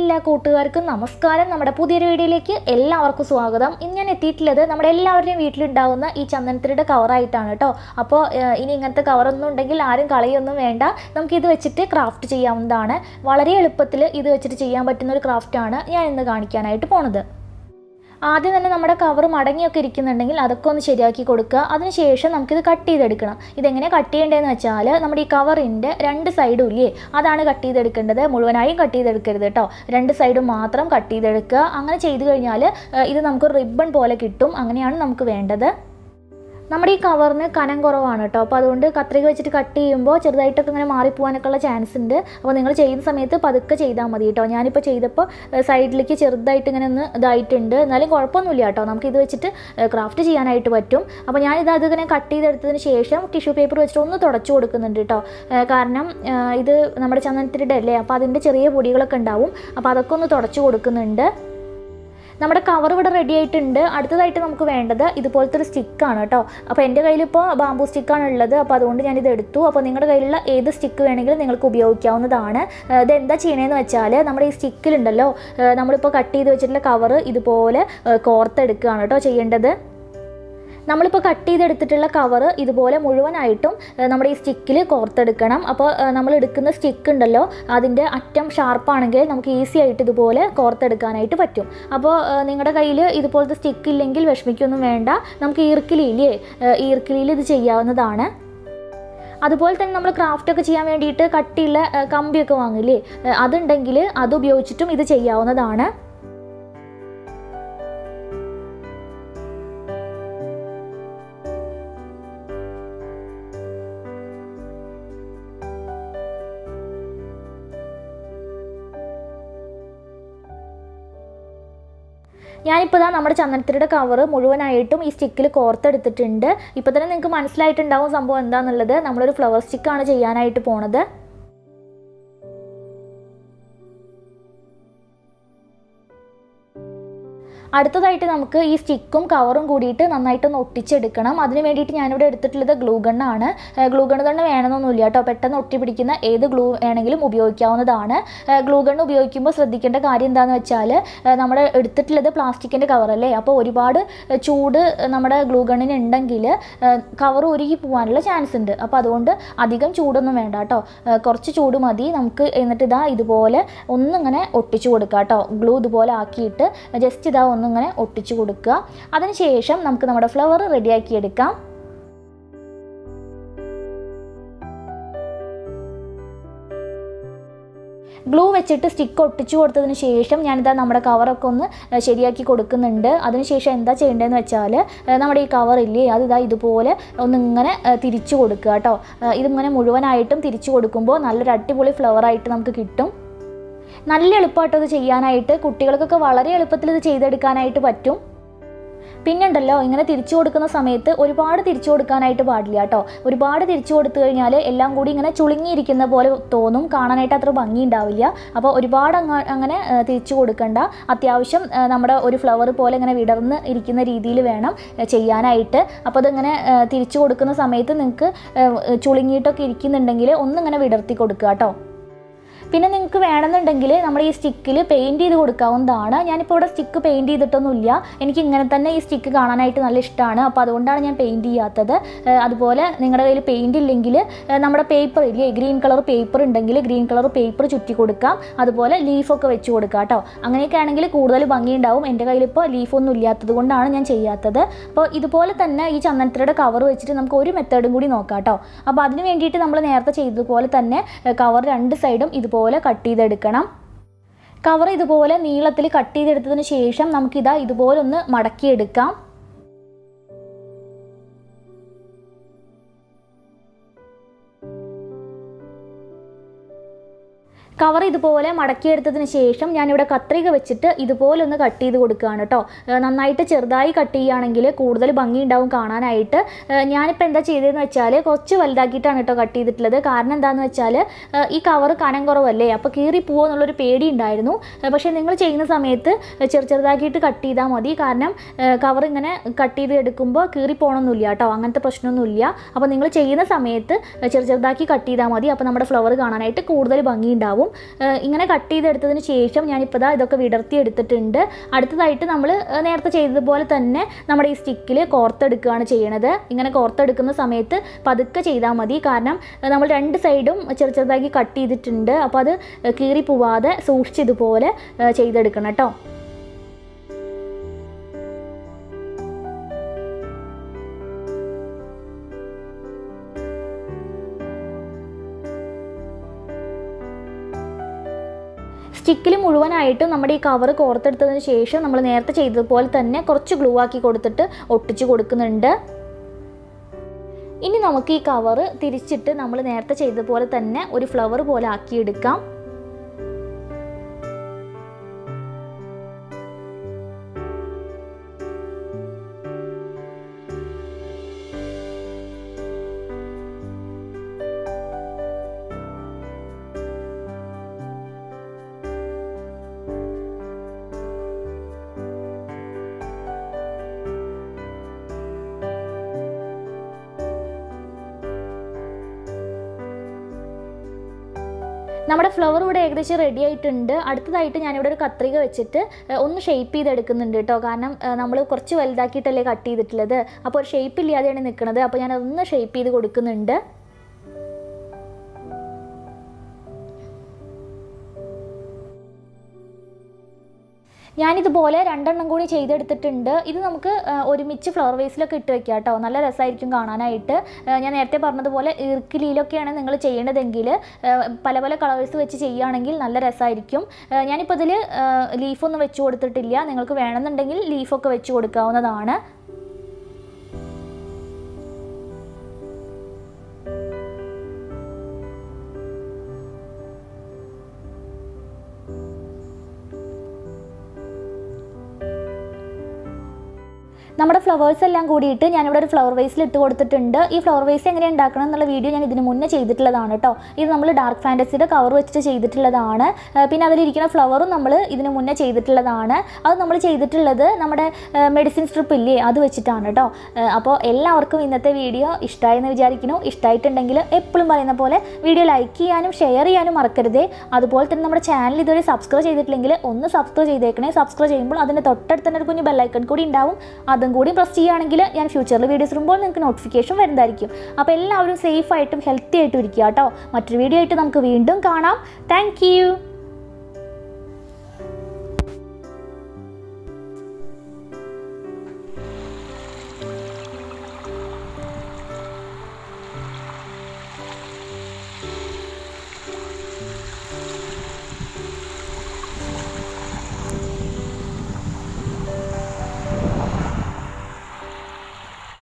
എല്ലാ കൂട്ടുകാർക്കും നമസ്കാരം നമ്മുടെ പുതിയൊരു വീഡിയോയിലേക്ക് എല്ലാവർക്കും സ്വാഗതം ഇന്ന് ഞാൻ എത്തിയിട്ടുള്ളത് നമ്മുടെ എല്ലാവരുടെയും വീട്ടിലുണ്ടാകുന്ന ഈ ചന്ദനത്തിരിയുടെ കവറായിട്ടാണ് കേട്ടോ അപ്പോൾ ഏഹ്, ഇനി ഇങ്ങനത്തെ കവറൊന്നും ഉണ്ടെങ്കിൽ ആരും കളയൊന്നും വേണ്ട നമുക്ക് ഇത് വെച്ചിട്ട് ക്രാഫ്റ്റ് ചെയ്യാവുന്നതാണ് വളരെ എളുപ്പത്തിൽ ഇത് വെച്ചിട്ട് ചെയ്യാൻ പറ്റുന്ന ഒരു ക്രാഫ്റ്റാണ് ഞാൻ ഇന്ന് കാണിക്കാനായിട്ട് പോണത് ആദ്യം തന്നെ നമ്മുടെ കവർ മടങ്ങിയൊക്കെ ഇരിക്കുന്നുണ്ടെങ്കിൽ അതൊക്കെ ഒന്ന് ശരിയാക്കി കൊടുക്കുക അതിനുശേഷം നമുക്കിത് കട്ട് ചെയ്തെടുക്കണം ഇതെങ്ങനെ കട്ട് ചെയ്യേണ്ടതെന്ന് വെച്ചാൽ നമ്മുടെ ഈ കവറിൻ്റെ രണ്ട് സൈഡും ഇല്ലേ അതാണ് കട്ട് ചെയ്തെടുക്കേണ്ടത് മുഴുവനായും കട്ട് ചെയ്തെടുക്കരുത് കേട്ടോ രണ്ട് സൈഡും മാത്രം കട്ട് ചെയ്തെടുക്കുക അങ്ങനെ ചെയ്ത് കഴിഞ്ഞാൽ ഏഹ്, ഇത് നമുക്ക് റിബൺ പോലെ കിട്ടും അങ്ങനെയാണ് നമുക്ക് വേണ്ടത് നമ്മുടെ ഈ കവറിന് കനം കുറവാണ് കേട്ടോ അപ്പോൾ അതുകൊണ്ട് കത്രിക വെച്ചിട്ട് കട്ട് ചെയ്യുമ്പോൾ ചെറുതായിട്ടൊക്കെ ഇങ്ങനെ മാറിപ്പോകാനൊക്കെ ഉള്ള ചാൻസ് ഉണ്ട് അപ്പോൾ നിങ്ങൾ ചെയ്യുന്ന സമയത്ത് പതുക്കെ ചെയ്താൽ മതി കേട്ടോ ഞാനിപ്പോൾ ചെയ്തപ്പോൾ സൈഡിലേക്ക് ചെറുതായിട്ട് ഇങ്ങനെ ഒന്ന് ഇതായിട്ടുണ്ട് എന്നാലും കുഴപ്പമൊന്നുമില്ല കേട്ടോ നമുക്ക് ഇത് വെച്ചിട്ട് ക്രാഫ്റ്റ് ചെയ്യാനായിട്ട് പറ്റും അപ്പോൾ ഞാനിത് അതിങ്ങനെ കട്ട് ചെയ്തെടുത്തതിന് ശേഷം ടിഷ്യൂ പേപ്പർ വെച്ചിട്ട് ഒന്ന് തുടച്ചു കൊടുക്കുന്നുണ്ട് കേട്ടോ ഏഹ് കാരണം ഏഹ് ഇത് നമ്മുടെ ചന്ദനത്തിരിയുടെ അല്ലേ അപ്പോൾ അതിൻ്റെ ചെറിയ പൊടികളൊക്കെ ഉണ്ടാവും അപ്പോൾ അതൊക്കെ ഒന്ന് തുടച്ചു കൊടുക്കുന്നുണ്ട് നമ്മുടെ കവർ ഇവിടെ റെഡി ആയിട്ടുണ്ട് അടുത്തതായിട്ട് നമുക്ക് വേണ്ടത് ഇതുപോലത്തെ ഒരു സ്റ്റിക്കാണ് കേട്ടോ അപ്പോൾ എൻ്റെ കയ്യിലിപ്പോൾ ബാമ്പൂ സ്റ്റിക്കാണ് ഉള്ളത് അപ്പോൾ അതുകൊണ്ട് ഞാനിത് എടുത്തു അപ്പോൾ നിങ്ങളുടെ കയ്യിലുള്ള ഏത് സ്റ്റിക്ക് വേണമെങ്കിലും നിങ്ങൾക്ക് ഉപയോഗിക്കാവുന്നതാണ് ഏഹ് ഇത് എന്താ ചെയ്യണതെന്ന് വെച്ചാൽ നമ്മുടെ ഈ സ്റ്റിക്കിലുണ്ടല്ലോ ഏഹ് നമ്മളിപ്പോൾ കട്ട് ചെയ്ത് വെച്ചിട്ടുള്ള കവർ ഇതുപോലെ ഏഹ് കോർത്തെടുക്കുകയാണ് കേട്ടോ ചെയ്യേണ്ടത് നമ്മളിപ്പോൾ കട്ട് ചെയ്തെടുത്തിട്ടുള്ള കവർ ഇതുപോലെ മുഴുവനായിട്ടും ഏഹ്, നമ്മുടെ ഈ സ്റ്റിക്കിൽ കോർത്തെടുക്കണം അപ്പോൾ ഏഹ്, നമ്മൾ എടുക്കുന്ന സ്റ്റിക്ക് ഉണ്ടല്ലോ അതിൻ്റെ അറ്റം ഷാർപ്പാണെങ്കിൽ നമുക്ക് ഈസി ആയിട്ട് ഇതുപോലെ കോർത്തെടുക്കാനായിട്ട് പറ്റും അപ്പോൾ ഏഹ്, നിങ്ങളുടെ കയ്യിൽ ഇതുപോലത്തെ സ്റ്റിക്ക് ഇല്ലെങ്കിൽ വിഷമിക്കൊന്നും വേണ്ട നമുക്ക് ഈർക്കിലിയില്ലേ ഏഹ്, ഈർക്കിലിയിൽ ഇത് ചെയ്യാവുന്നതാണ് അതുപോലെ തന്നെ നമ്മൾ ക്രാഫ്റ്റ് ഒക്കെ ചെയ്യാൻ വേണ്ടിയിട്ട് കട്ടിയുള്ള ഏഹ്, കമ്പിയൊക്കെ വാങ്ങില്ലേ ഏഹ്, അതുണ്ടെങ്കിൽ അത് ഉപയോഗിച്ചിട്ടും ഇത് ചെയ്യാവുന്നതാണ് ഞാനിപ്പോൾ ഇതാ നമ്മുടെ ചന്ദനത്തിരിയുടെ കവർ മുഴുവനായിട്ടും ഈ സ്റ്റിക്കിൽ കോർത്തെടുത്തിട്ടുണ്ട് ഇപ്പോൾ തന്നെ നിങ്ങൾക്ക് മനസ്സിലായിട്ടുണ്ടാവും സംഭവം എന്താണെന്നുള്ളത് നമ്മളൊരു ഫ്ലവർ സ്റ്റിക്കാണ് ചെയ്യാനായിട്ട് പോണത് അടുത്തതായിട്ട് നമുക്ക് ഈ സ്റ്റിക്കും കവറും കൂടിയിട്ട് നന്നായിട്ടൊന്ന് ഒട്ടിച്ചെടുക്കണം അതിന് വേണ്ടിയിട്ട് ഞാനിവിടെ എടുത്തിട്ടുള്ളത് ഗ്ലൂ ഗണ്ണാണ് ഗ്ലൂ ഗണ്ണ് തന്നെ വേണമെന്നൊന്നുമില്ല കേട്ടോ പെട്ടെന്ന് ഒട്ടി പിടിക്കുന്ന ഏത് ഗ്ലൂ വേണമെങ്കിലും ഉപയോഗിക്കാവുന്നതാണ് ഗ്ലൂ ഗണ്ണ് ഉപയോഗിക്കുമ്പോൾ ശ്രദ്ധിക്കേണ്ട കാര്യം എന്താണെന്ന് വെച്ചാൽ നമ്മൾ എടുത്തിട്ടുള്ളത് പ്ലാസ്റ്റിക്കിൻ്റെ കവറല്ലേ അപ്പോൾ ഒരുപാട് ഏഹ്, ചൂട് നമ്മുടെ ഗ്ലൂ ഗണ്ണിന് ഉണ്ടെങ്കിൽ കവർ ഉരുകി പോകാനുള്ള ചാൻസ് ഉണ്ട് അപ്പോൾ അതുകൊണ്ട് അധികം ചൂടൊന്നും വേണ്ട കേട്ടോ ഏഹ്, കുറച്ച് ചൂട് മതി നമുക്ക് എന്നിട്ട് ഇതാ ഇതുപോലെ ഒന്നിങ്ങനെ ഒട്ടിച്ചു കൊടുക്കുക കേട്ടോ ഗ്ലൂ ഇതുപോലെ ആക്കിയിട്ട് ജസ്റ്റ് ഇതാ ഒന്നിങ്ങനെ ഒട്ടിച്ചു കൊടുക്കുക അതിനുശേഷം നമുക്ക് നമ്മുടെ ഫ്ലവർ റെഡിയാക്കി എടുക്കാം ഗ്ലൂ വെച്ചിട്ട് സ്റ്റിക്ക് ഒട്ടിച്ചു കൊടുത്തതിന് ശേഷം ഞാനിതാ നമ്മുടെ കവറൊക്കെ ഒന്ന് ഏഹ്, ശരിയാക്കി കൊടുക്കുന്നുണ്ട് അതിനുശേഷം എന്താ ചെയ്യേണ്ടതെന്ന് വെച്ചാൽ ഏഹ്, നമ്മുടെ ഈ കവറില്ലേ അത് ഇതാ ഇതുപോലെ ഒന്നിങ്ങനെ ഏഹ്, തിരിച്ചു കൊടുക്കുക കേട്ടോ ഏഹ്, ഇതിങ്ങനെ മുഴുവനായിട്ടും തിരിച്ചു കൊടുക്കുമ്പോൾ നല്ലൊരു അടിപൊളി ഫ്ലവറായിട്ട് നമുക്ക് കിട്ടും നല്ല എളുപ്പമായിട്ട് ഇത് ചെയ്യാനായിട്ട് കുട്ടികൾക്കൊക്കെ വളരെ എളുപ്പത്തിൽ ഇത് ചെയ്തെടുക്കാനായിട്ട് പറ്റും പിന്നെ ഉണ്ടല്ലോ ഇങ്ങനെ തിരിച്ചു കൊടുക്കുന്ന സമയത്ത് ഒരുപാട് തിരിച്ചു കൊടുക്കാനായിട്ട് പാടില്ല കേട്ടോ ഒരുപാട് തിരിച്ചു കൊടുത്തു കഴിഞ്ഞാൽ എല്ലാം കൂടി ഇങ്ങനെ ചുളുങ്ങിയിരിക്കുന്ന പോലെ തോന്നും കാണാനായിട്ട് അത്ര ഭംഗി ഉണ്ടാവില്ല അപ്പോൾ ഒരുപാട് അങ്ങ അങ്ങനെ ആ, തിരിച്ചു കൊടുക്കണ്ട അത്യാവശ്യം ആ, നമ്മുടെ ഒരു ഫ്ലവർ പോലെ ഇങ്ങനെ വിടർന്ന് ഇരിക്കുന്ന രീതിയിൽ വേണം ആ, ചെയ്യാനായിട്ട് അപ്പോൾ അതിങ്ങനെ ആ, തിരിച്ചു കൊടുക്കുന്ന സമയത്ത് നിങ്ങൾക്ക് ആ, ചുളുങ്ങിയിട്ടൊക്കെ ഇരിക്കുന്നുണ്ടെങ്കിൽ ഒന്നിങ്ങനെ വിടർത്തി കൊടുക്കുക കേട്ടോ പിന്നെ നിങ്ങൾക്ക് വേണമെന്നുണ്ടെങ്കിൽ നമ്മുടെ ഈ സ്റ്റിക്കിൽ പെയിൻറ് ചെയ്ത് കൊടുക്കാവുന്നതാണ് ഞാനിപ്പോൾ ഇവിടെ സ്റ്റിക്ക് പെയിൻറ് ചെയ്തിട്ടൊന്നുമില്ല എനിക്ക് ഇങ്ങനെ തന്നെ ഈ സ്റ്റിക്ക് കാണാനായിട്ട് നല്ല ഇഷ്ടമാണ് അപ്പോൾ അതുകൊണ്ടാണ് ഞാൻ പെയിൻറ് ചെയ്യാത്തത് ഏഹ് അതുപോലെ നിങ്ങളുടെ കയ്യിൽ പെയിൻറ് ഇല്ലെങ്കിൽ ഏഹ് നമ്മുടെ പേപ്പർ ഇല്ലേ ഗ്രീൻ കളർ പേപ്പർ ഉണ്ടെങ്കിൽ ഗ്രീൻ കളർ പേപ്പർ ചുറ്റി കൊടുക്കാം അതുപോലെ ലീഫൊക്കെ വെച്ച് കൊടുക്കാം കേട്ടോ അങ്ങനെയൊക്കെ ആണെങ്കിൽ കൂടുതൽ ഭംഗിയുണ്ടാവും എൻ്റെ കയ്യിലിപ്പോൾ ലീഫൊന്നും ഇല്ലാത്തത് കൊണ്ടാണ് ഞാൻ ചെയ്യാത്തത് അപ്പോൾ ഇതുപോലെ തന്നെ ഈ ചന്ദനത്തിരയുടെ കവർ വെച്ചിട്ട് നമുക്ക് ഒരു മെത്തേഡും കൂടി നോക്കാം കേട്ടോ അപ്പോൾ അതിന് വേണ്ടിയിട്ട് നമ്മൾ നേരത്തെ ചെയ്തതുപോലെ തന്നെ കവർ രണ്ട് സൈഡും ഇതുപോലെ കട്ട് ചെയ്തെടുക്കണം കവർ ഇതുപോലെ നീളത്തിൽ കട്ട് ചെയ്തെടുത്തതിന് ശേഷം നമുക്കിതാ ഇതുപോലെ ഒന്ന് മടക്കിയെടുക്കാം കവർ ഇതുപോലെ മടക്കിയെടുത്തതിന് ശേഷം ഞാനിവിടെ കത്രിക വെച്ചിട്ട് ഇതുപോലെ ഒന്ന് കട്ട് ചെയ്ത് കൊടുക്കുകയാണ് കേട്ടോ ഏഹ് നന്നായിട്ട് ചെറുതായി കട്ട് ചെയ്യുകയാണെങ്കിൽ കൂടുതൽ ഭംഗി ഉണ്ടാവും കാണാനായിട്ട് ഏഹ് ഞാനിപ്പോൾ എന്താ ചെയ്തതെന്ന് വെച്ചാൽ കുറച്ച് വലുതാക്കിയിട്ടാണ് കേട്ടോ കട്ട് ചെയ്തിട്ടുള്ളത് കാരണം എന്താണെന്ന് വെച്ചാൽ ഏഹ് ഈ കവർ കനം കുറവല്ലേ അപ്പോൾ കീറി പോവോ എന്നുള്ളൊരു പേടി ഉണ്ടായിരുന്നു ഏഹ് പക്ഷേ നിങ്ങൾ ചെയ്യുന്ന സമയത്ത് ചെറു ചെറുതാക്കിയിട്ട് കട്ട് ചെയ്താൽ മതി കാരണം കവർ ഇങ്ങനെ കട്ട് ചെയ്ത് എടുക്കുമ്പോൾ കീറി പോകണമെന്നില്ല കേട്ടോ അങ്ങനത്തെ പ്രശ്നമൊന്നുമില്ല അപ്പോൾ നിങ്ങൾ ചെയ്യുന്ന സമയത്ത് ചെറു ചെറുതാക്കി കട്ട് ചെയ്താൽ മതി അപ്പോൾ നമ്മുടെ ഫ്ലവർ കാണാനായിട്ട് കൂടുതൽ ഭംഗി ഉണ്ടാവും ഉണ്ടാകും ഏഹ് ഇങ്ങനെ കട്ട് ചെയ്തെടുത്തതിന് ശേഷം ഞാനിപ്പോൾ ദാ ഇതൊക്കെ വിടർത്തി എടുത്തിട്ടുണ്ട് അടുത്തതായിട്ട് നമ്മൾ നേരത്തെ ചെയ്തതുപോലെ തന്നെ നമ്മുടെ ഈ സ്റ്റിക്കിൽ കോർത്തെടുക്കുകയാണ് ചെയ്യണത് ഇങ്ങനെ കോർത്തെടുക്കുന്ന സമയത്ത് പതുക്കെ ചെയ്താൽ മതി കാരണം ഏഹ് നമ്മൾ രണ്ട് സൈഡും ചെറു ചെറുതാക്കി കട്ട് ചെയ്തിട്ടുണ്ട് അപ്പോൾ അത് കീറി പോവാതെ സൂക്ഷിച്ച് ഇതുപോലെ ഏഹ് ചെയ്തെടുക്കണം കേട്ടോ സ്റ്റിക്കിൽ മുഴുവനായിട്ടും നമ്മുടെ ഈ കവർ കോർത്തെടുത്തതിന് ശേഷം നമ്മൾ നേരത്തെ ചെയ്തതുപോലെ തന്നെ കുറച്ച് ഗ്ലൂ ആക്കി കൊടുത്തിട്ട് ഒട്ടിച്ച് കൊടുക്കുന്നുണ്ട് ഇനി നമുക്ക് ഈ കവർ തിരിച്ചിട്ട് നമ്മൾ നേരത്തെ ചെയ്തതുപോലെ തന്നെ ഒരു ഫ്ലവർ പോലെ ആക്കിയെടുക്കാം നമ്മുടെ ഫ്ലവർ ഇവിടെ ഏകദേശം റെഡി ആയിട്ടുണ്ട് അടുത്തതായിട്ട് ഞാനിവിടെ ഒരു കത്രിക വെച്ചിട്ട് ഏഹ്, ഒന്ന് ഷേപ്പ് ചെയ്തെടുക്കുന്നുണ്ട് കേട്ടോ കാരണം നമ്മൾ കുറച്ച് വലുതാക്കിയിട്ടല്ലേ കട്ട് ചെയ്തിട്ടുള്ളത് അപ്പോൾ ഒരു ഷേപ്പ് ഇല്ലാതെയാണ് നിൽക്കുന്നത് അപ്പോൾ ഞാൻ അതൊന്ന് ഷേപ്പ് ചെയ്ത് കൊടുക്കുന്നുണ്ട് ഞാനിതുപോലെ രണ്ടെണ്ണം കൂടി ചെയ്തെടുത്തിട്ടുണ്ട് ഇത് നമുക്ക് ആ, ഒരുമിച്ച് ഫ്ലവർ വേസിലൊക്കെ ഇട്ട് വെക്കാം കേട്ടോ നല്ല രസമായിരിക്കും കാണാനായിട്ട് ആ, ഞാൻ നേരത്തെ പറഞ്ഞതുപോലെ ഇർക്കിലിയിലൊക്കെയാണ് നിങ്ങൾ ചെയ്യേണ്ടതെങ്കിൽ ആ, പല പല കളേഴ്സ് വെച്ച് ചെയ്യുകയാണെങ്കിൽ നല്ല രസമായിരിക്കും ആ, ഞാനിപ്പോൾ ഇതിൽ ലീഫൊന്നും വെച്ച് കൊടുത്തിട്ടില്ല നിങ്ങൾക്ക് വേണമെന്നുണ്ടെങ്കിൽ ലീഫൊക്കെ വെച്ച് കൊടുക്കാവുന്നതാണ് നമ്മുടെ ഫ്ലവേഴ്സ് എല്ലാം കൂടിയിട്ട് ഞാനിവിടെ ഒരു ഫ്ലവർ വേസിൽ ഇട്ട് കൊടുത്തിട്ടുണ്ട് ഈ ഫ്ലവർ വേസ് എങ്ങനെ ഉണ്ടാക്കണം എന്നുള്ള വീഡിയോ ഞാൻ ഇതിന് മുന്നേ ചെയ്തിട്ടുള്ളതാണ് കേട്ടോ ഇത് നമ്മൾ ഡാർക്ക് ഫാൻറ്റസിയുടെ കവർ വെച്ചിട്ട് ചെയ്തിട്ടുള്ളതാണ് ആ, പിന്നെ അതിലിരിക്കുന്ന ഫ്ലവറും നമ്മൾ ഇതിന് മുന്നേ ചെയ്തിട്ടുള്ളതാണ് അത് നമ്മൾ ചെയ്തിട്ടുള്ളത് നമ്മുടെ മെഡിസിൻ സ്ട്രിപ്പ് ഇല്ലേ അത് വെച്ചിട്ടാണ് കേട്ടോ അപ്പോൾ എല്ലാവർക്കും ഇന്നത്തെ വീഡിയോ ഇഷ്ടമായെന്ന് വിചാരിക്കുന്നു ഇഷ്ടമായിട്ടുണ്ടെങ്കിൽ എപ്പോഴും പറയുന്ന പോലെ വീഡിയോ ലൈക്ക് ചെയ്യാനും ഷെയർ ചെയ്യാനും മറക്കരുതേ അതുപോലെ തന്നെ നമ്മുടെ ചാനൽ ഇതുവരെ സബ്സ്ക്രൈബ് ചെയ്തിട്ടില്ലെങ്കിൽ ഒന്ന് സബ്സ്ക്രൈബ് ചെയ്തേക്കണേ സബ്സ്ക്രൈബ് ചെയ്യുമ്പോൾ അതിൻ്റെ തൊട്ടടുത്ത് തന്നെ ഒരു കുഞ്ഞ് ബെല്ലൈക്കൺ കൂടി ഉണ്ടാവും അതും കൂടി പ്രസ് ചെയ്യുകയാണെങ്കിൽ ഞാൻ ഫ്യൂച്ചറിൽ വീഡിയോസ് ഇടുമ്പോൾ നിങ്ങൾക്ക് നോട്ടിഫിക്കേഷൻ വരുന്നതായിരിക്കും അപ്പോൾ എല്ലാവരും സേഫ് ആയിട്ടും ഹെൽത്തി ആയിട്ടും ഇരിക്കുക കേട്ടോ മറ്റൊരു വീഡിയോ ആയിട്ട് നമുക്ക് വീണ്ടും കാണാം താങ്ക്